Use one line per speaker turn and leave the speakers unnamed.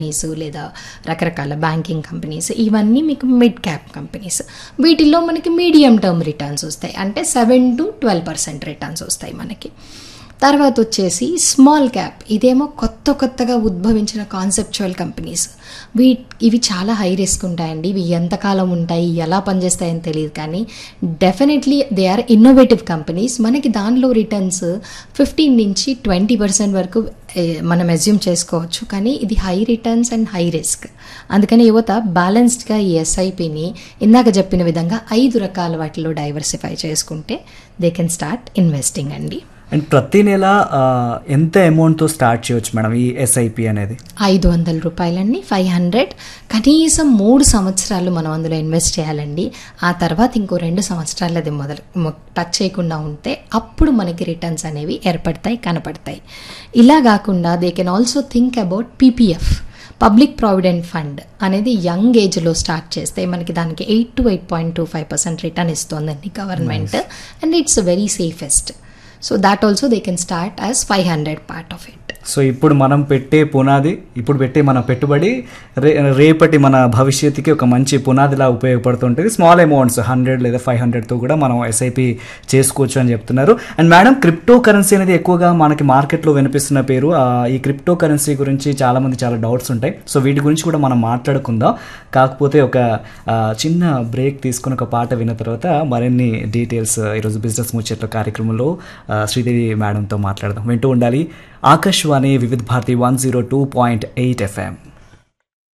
companies లేదా రకరకాల banking companies ఇవన్నీ మీకు మిడ్ క్యాప్ కంపెనీస్ వీటిల్లో మనకి మీడియం టర్మ్ రిటర్న్స్ వస్తాయి అంటే seven to twelve percent returns వస్తాయి మనకి తర్వాత వచ్చేసి స్మాల్ క్యాప్ ఇదేమో కొత్త కొత్తగా ఉద్భవించిన కాన్సెప్చువల్ కంపెనీస్ వీ ఇవి చాలా హై రిస్క్ ఉంటాయండి ఇవి ఎంతకాలం ఉంటాయి ఎలా పనిచేస్తాయని తెలియదు కానీ definitely they are innovative companies మనకి దానిలో రిటర్న్స్ ఫిఫ్టీన్ నుంచి ట్వంటీ పర్సెంట్ వరకు ఏ, మనం అజ్యూమ్ చేసుకోవచ్చు కానీ ఇది high returns and high risk అందుకని యువత బ్యాలెన్స్డ్గా ఈ ఎస్ఐపిని ఇందాక చెప్పిన విధంగా ఐదు రకాల వాటిలో డైవర్సిఫై చేసుకుంటే దే కెన్ స్టార్ట్ ఇన్వెస్టింగ్ అండి
అండ్ ప్రతి నెల ఆ, ఎంత అమౌంట్తో స్టార్ట్ చేయొచ్చు మేడం ఈ ఎస్ఐపి అనేది
ఐదు వందల రూపాయలండి ఫైవ్ హండ్రెడ్ కనీసం మూడు సంవత్సరాలు మనం అందులో ఇన్వెస్ట్ చేయాలండి ఆ తర్వాత ఇంకో రెండు సంవత్సరాలు అది మొదలు మొ- టచ్ చేయకుండా ఉంటే అప్పుడు మనకి రిటర్న్స్ అనేవి ఏర్పడతాయి కనపడతాయి ఇలా కాకుండా they can also think about PPF public provident fund అనేది యంగ్ ఏజ్లో స్టార్ట్ చేస్తే మనకి దానికి eight to eight point two five percent return ఇస్తోందండి government and it's very safest so that also they can start as five hundred part of it
so ఇప్పుడు మనం పెట్టే పునాది ఇప్పుడు పెట్టే మన పెట్టుబడి రే రేపటి మన భవిష్యత్తుకి ఒక మంచి పునాదిలా ఉపయోగపడుతుంటుంది స్మాల్ అమౌంట్స్ హండ్రెడ్ లేదా ఫైవ్ హండ్రెడ్తో కూడా మనం ఎస్ఐపి చేసుకోవచ్చు అని చెప్తున్నారు అండ్ మేడం క్రిప్టో కరెన్సీ అనేది ఎక్కువగా మనకి మార్కెట్లో వినిపిస్తున్న పేరు ఆ, ఈ క్రిప్టో కరెన్సీ గురించి చాలామంది చాలా డౌట్స్ ఉంటాయి సో వీటి గురించి కూడా మనం మాట్లాడుకుందాం కాకపోతే ఒక ఆ, చిన్న బ్రేక్ తీసుకుని ఒక పాట విన్న తర్వాత మరిన్ని డీటెయిల్స్ ఈరోజు బిజినెస్ ముచ్చట్ల కార్యక్రమంలో ఆ, శ్రీదేవి మేడంతో మాట్లాడదాం వింటూ ఉండాలి Akashvani Vividh Bharati one zero two point eight FM